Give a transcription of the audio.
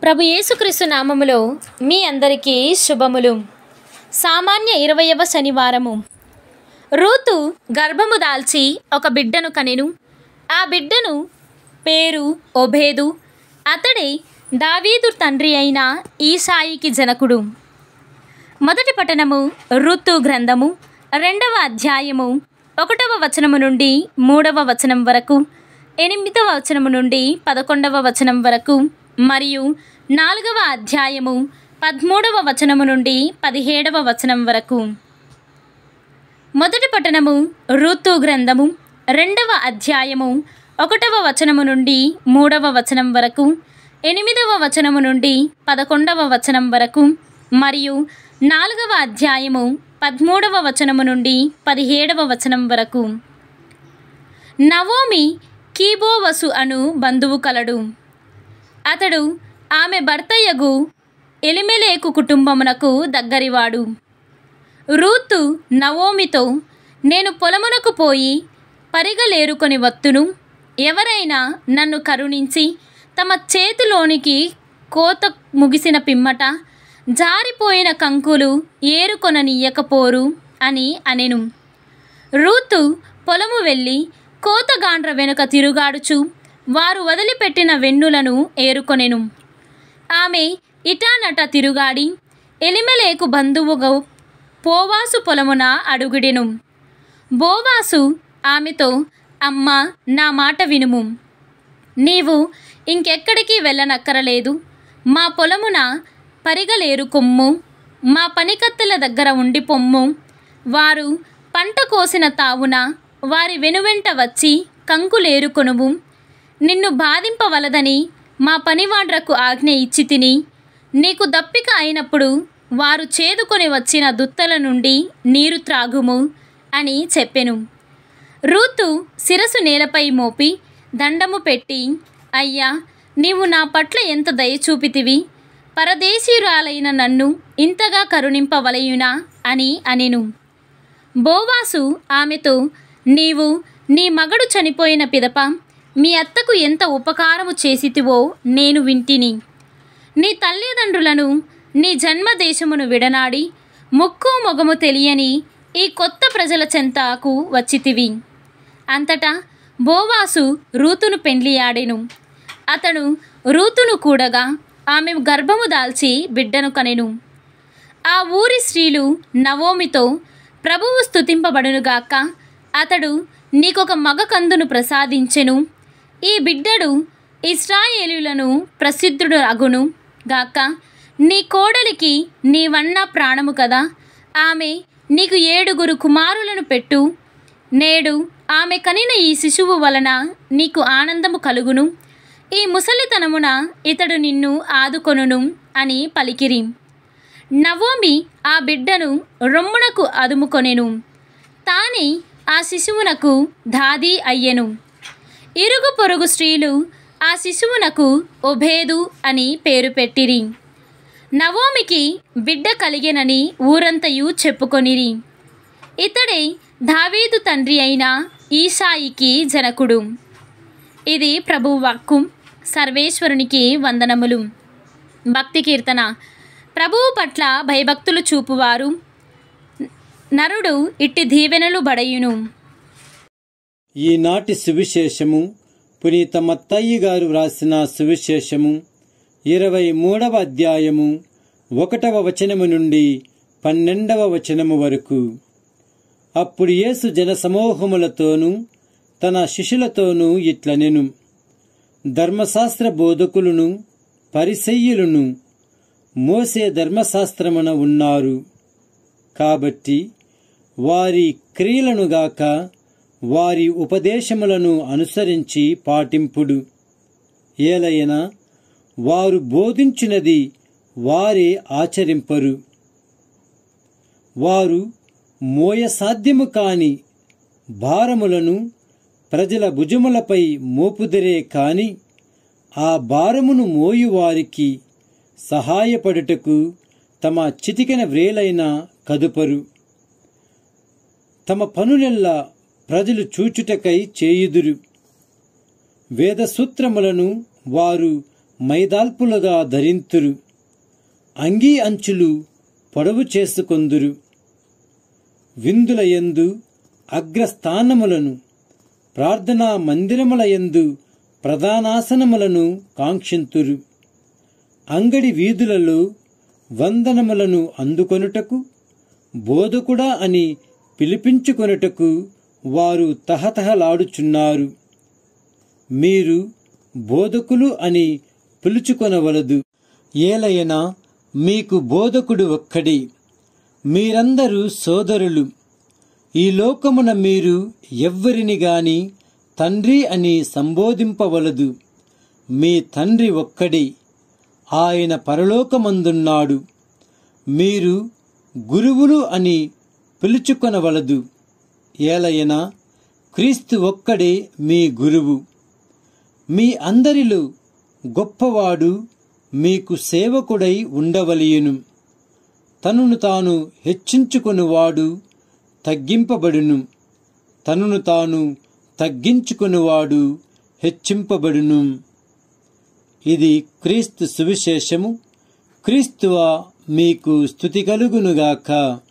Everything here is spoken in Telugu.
ప్రభు యేసుక్రీస్తు నామములో మీ అందరికీ శుభములు సామాన్య ఇరవయవ శనివారము రూతు గర్భము దాల్చి ఒక బిడ్డను కనెను ఆ బిడ్డను పేరు ఒబేదు అతడే దావీదు తండ్రి అయిన ఈసాయికి జనకుడు మొదటి పట్టణము ఋతు గ్రంథము రెండవ అధ్యాయము ఒకటవ వచనము నుండి మూడవ వచనం వరకు ఎనిమిదవ వచనము నుండి పదకొండవ వచనం వరకు మరియు నాలుగవ అధ్యాయము పదమూడవ వచనము నుండి పదిహేడవ వచనం వరకు మొదటి పట్టణము ఋతు గ్రంథము రెండవ అధ్యాయము ఒకటవ వచనము నుండి మూడవ వచనం వరకు ఎనిమిదవ వచనము నుండి పదకొండవ వచనం వరకు మరియు నాలుగవ అధ్యాయము పదమూడవ వచనము నుండి పదిహేడవ వచనం వరకు నవోమి కీబోవసు అను బంధువు కలడు అతడు ఆమె భర్తయ్యగు ఎలిమెలేకు కుటుంబమునకు దగ్గరివాడు రూతు నవోమితో నేను పొలమునకు పోయి పరిగలేరుకొని వత్తును ఎవరైనా నన్ను కరుణించి తమ చేతిలోనికి కోత ముగిసిన పిమ్మట జారిపోయిన కంకులు ఏరుకొననీయకపోరు అని అనెను రూతు పొలము వెళ్ళి కోతగాండ్ర వెనుక తిరుగాడుచు వారు వదిలిపెట్టిన వెన్నులను ఏరుకొనెను ఆమె ఇటానట తిరుగాడి ఎలిమెలేకు బంధువుగా పోవాసు పొలమున అడుగుడెను బోవాసు ఆమెతో అమ్మ నా మాట వినుము నీవు ఇంకెక్కడికి వెళ్ళనక్కరలేదు మా పొలమున పరిగలేరు కొమ్ము మా పనికత్తెల దగ్గర ఉండి పొమ్ము వారు పంట కోసిన తావున వారి వెనువెంట వచ్చి కంకులేరుకొనుము నిన్ను బాధింపవలదని మా పనివాండ్రకు ఆజ్ఞ ఇచ్చి తిని నీకు దప్పిక అయినప్పుడు వారు చేదుకొని వచ్చిన దుత్తల నుండి నీరు త్రాగుము అని చెప్పెను రూతు శిరసు నేలపై మోపి దండము పెట్టి అయ్యా నీవు నా పట్ల ఎంత దయ చూపితివి పరదేశీయురాలైన నన్ను ఇంతగా కరుణింపవలయునా అని అనెను బోవాసు ఆమెతో నీవు నీ మగడు చనిపోయిన పిదప మీ అత్తకు ఎంత ఉపకారము చేసితివో నేను వింటిని నీ తల్లిదండ్రులను నీ జన్మదేశమును విడనాడి ముక్కు మొగము తెలియని ఈ కొత్త ప్రజల చెంతకు వచ్చితివి అంతటా బోవాసు రూతును పెండ్లియాడెను అతడు రూతును కూడగా ఆమె గర్భము దాల్చి బిడ్డను కనెను ఆ ఊరి స్త్రీలు నవోమితో ప్రభువు స్తుతింపబడునుగాక అతడు నీకొక మగ కందును ప్రసాదించెను ఈ బిడ్డడు ఇస్రాయేలులను ప్రసిద్ధుడు అగును గాక నీ కోడలికి నీవన్న ప్రాణము కదా ఆమె నీకు ఏడుగురు కుమారులను పెట్టు నేడు ఆమె కనిన ఈ శిశువు వలన నీకు ఆనందము కలుగును ఈ ముసలితనమున ఇతడు నిన్ను ఆదుకొనును అని పలికిరి నవోమి ఆ బిడ్డను రొమ్మునకు అదుముకొనెను తానే ఆ శిశువునకు దాది అయ్యెను ఇరుగు పొరుగు స్త్రీలు ఆ శిశువునకు ఒభేదు అని పేరు పెట్టిరి నవోమికి బిడ్డ కలిగెనని ఊరంతయు చెప్పుకొనిరి ఇతడే దావీదు తండ్రి అయిన ఈసాయికి జనకుడు ఇది ప్రభు వాక్కు సర్వేశ్వరునికి వందనములు భక్తి కీర్తన ప్రభువు పట్ల భయభక్తులు చూపువారు నరుడు ఇట్టి దీవెనలు బడయును ఈనాటి సువిశేషము పునీత మత్తయ్య గారు వ్రాసిన సువిశేషము ఇరవై మూడవ అధ్యాయము ఒకటవ వచనము నుండి పన్నెండవ వచనము వరకు అప్పుడు యేసు జనసమూహములతోనూ తన శిష్యులతోనూ ఇట్లనెను ధర్మశాస్త్ర బోధకులను పరిసయ్యులను మోసే ధర్మశాస్త్రమున ఉన్నారు కాబట్టి వారి క్రియలనుగాక వారి ఉపదేశములను అనుసరించి పాటింపుడు ఏలయన వారు బోధించినది వారే ఆచరింపరు వారు మోయసాధ్యము కాని భారములను ప్రజల భుజములపై మోపుదరే కాని ఆ భారమును మోయువారికి సహాయపడుటకు తమ చితికిన వ్రేలైన కదుపరు తమ పనులెల్లా ప్రజలు చూచుటకై చేయుదురు వేద సూత్రములను వారు మైదాల్పులుగా ధరింతురు అంగీ అంచులు పొడవు చేసుకొందురు విందుల యందు అగ్రస్థానములను ప్రార్థనా మందిరముల యందు ప్రధానాసనములను కాంక్షింతురు అంగడి వీధులలో వందనములను అందుకొనుటకు బోధకుడా అని పిలిపించుకొనుటకు వారు తహతహలాడుచున్నారు మీరు బోధకులు అని పిలుచుకొనవలదు ఏలయనా మీకు బోధకుడు ఒక్కడి మీరందరూ సోదరులు ఈ లోకమున మీరు ఎవ్వరిని గాని తండ్రి అని సంబోధింపవలదు మీ తండ్రి ఒక్కడే ఆయన పరలోకమందున్నాడు మీరు గురువులు అని పిలుచుకొనవలదు ఏలయనా క్రీస్తు ఒక్కడే మీ గురువు మీ అందరిలో గొప్పవాడు మీకు సేవకుడై ఉండవలియును తనను తాను హెచ్చించుకొనువాడు తగ్గింపబడును తనను తాను తగ్గించుకొనువాడు హెచ్చింపబడును ఇది క్రీస్తు సువిశేషము క్రీస్తువ మీకు స్థుతి కలుగునుగాక